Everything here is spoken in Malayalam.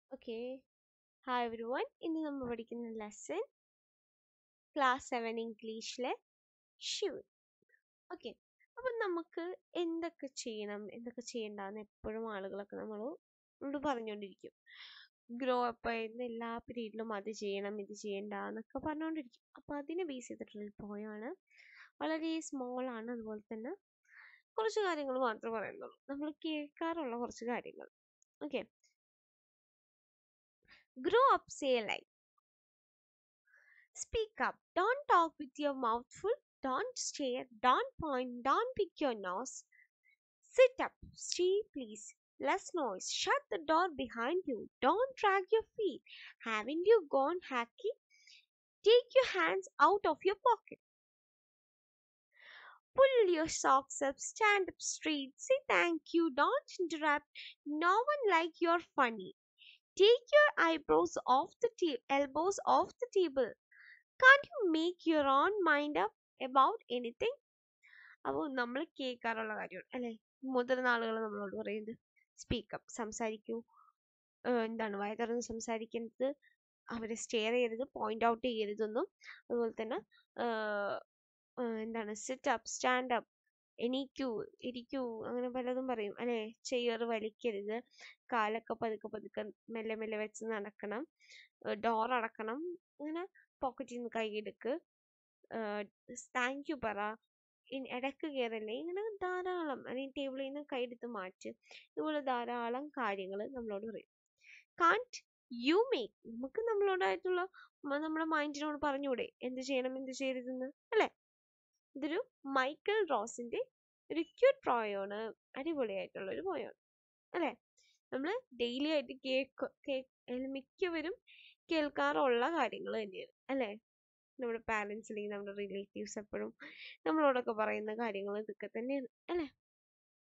ഓക്കെ ഹായ് എവരി വൺ ഇന്ന് നമ്മൾ പഠിക്കുന്ന ലെസൺ ക്ലാസ് സെവൻ ഇംഗ്ലീഷിലെ ഷൂട്ട് ഓക്കെ അപ്പം നമുക്ക് എന്തൊക്കെ ചെയ്യണം എന്തൊക്കെ ചെയ്യണ്ടെന്ന് എപ്പോഴും ആളുകളൊക്കെ നമ്മളോട് പറഞ്ഞുകൊണ്ടിരിക്കും ഗ്രോ അപ്പ് ആയിരുന്ന എല്ലാ പീരീഡിലും അത് ചെയ്യണം ഇത് ചെയ്യണ്ട എന്നൊക്കെ പറഞ്ഞുകൊണ്ടിരിക്കും അപ്പോൾ അതിനെ ബേസ് ചെയ്തിട്ടുള്ള പോയാണ് വളരെ സ്മോൾ ആണ് അതുപോലെ തന്നെ കുറച്ച് കാര്യങ്ങൾ മാത്രമേ പറയുന്നുള്ളൂ നമ്മൾ കേൾക്കാറുള്ള കുറച്ച് കാര്യങ്ങൾ okay Grow up, say like. Speak up. Don't talk with your mouth full. Don't stare. Don't point. Don't pick your nose. Sit up. Stay, please. Less noise. Shut the door behind you. Don't drag your feet. Haven't you gone hacky? Take your hands out of your pocket. Pull your socks up. Stand up straight. Say thank you. Don't interrupt. No one like you're funny. Take your eyebrows off the ta- elbows off the table. Can't you make your own mind up about anything? അപ്പോൾ നമ്മൾ കേൾക്കാറുള്ള കാര്യമാണ് അല്ലേ മുതിർന്ന ആളുകൾ നമ്മളോട് പറയുന്നത് സ്പീക്കപ്പ് സംസാരിക്കൂ ഏഹ് എന്താണ് വായ തുറന്ന് സംസാരിക്കരുത് അവരെ സ്റ്റെയർ ചെയ്യരുത് പോയിന്റ് ഔട്ട് ചെയ്യരുതെന്നും അതുപോലെ തന്നെ ഏഹ് ഏഹ് എന്താണ് സിറ്റ് അപ്പ് സ്റ്റാൻഡ് അപ്പ് എണീക്കൂ ഇരിക്കൂ അങ്ങനെ പലതും പറയും അല്ലേ ചെയർ വലിക്കരുത് കാലൊക്കെ പതുക്കെ പതുക്കെ മെല്ലെ മെല്ലെ വെച്ച് നടക്കണം ഡോർ അടക്കണം അങ്ങനെ പോക്കറ്റിൽ നിന്ന് കൈയെടുക്ക് താങ്ക് യു പറ ഇൻ- ഇടയ്ക്ക് കയറല്ലേ ഇങ്ങനെ ധാരാളം അല്ലെങ്കിൽ ടേബിളിൽ നിന്ന് കൈയെടുത്ത് മാറ്റ് ഇതുപോലെ ധാരാളം കാര്യങ്ങൾ നമ്മളോട് പറയും കാൺട്ട് യു മേക്ക് നമുക്ക് നമ്മളോടായിട്ടുള്ള മ- നമ്മുടെ മൈൻഡിനോട് പറഞ്ഞൂടെ എന്ത് ചെയ്യണം എന്ത് ചെയ്യരുതെന്ന് അല്ലേ ഇതൊരു മൈക്കൽ റോസിന്റെ ഒരു ക്യൂട്ട് പോയാണ് അടിപൊളിയായിട്ടുള്ള ഒരു പോയാണ് അല്ലേ നമ്മൾ ഡെയിലി ആയിട്ട് കേക്ക് കേക്ക് മിക്കവരും കേൾക്കാറുള്ള കാര്യങ്ങൾ തന്നെയാണ് അല്ലേ നമ്മുടെ പാരൻസ് അല്ലെങ്കിൽ നമ്മുടെ റിലേറ്റീവ്സ് എപ്പോഴും നമ്മളോടൊക്കെ പറയുന്ന കാര്യങ്ങൾ ഇതൊക്കെ തന്നെയാണ് അല്ലേ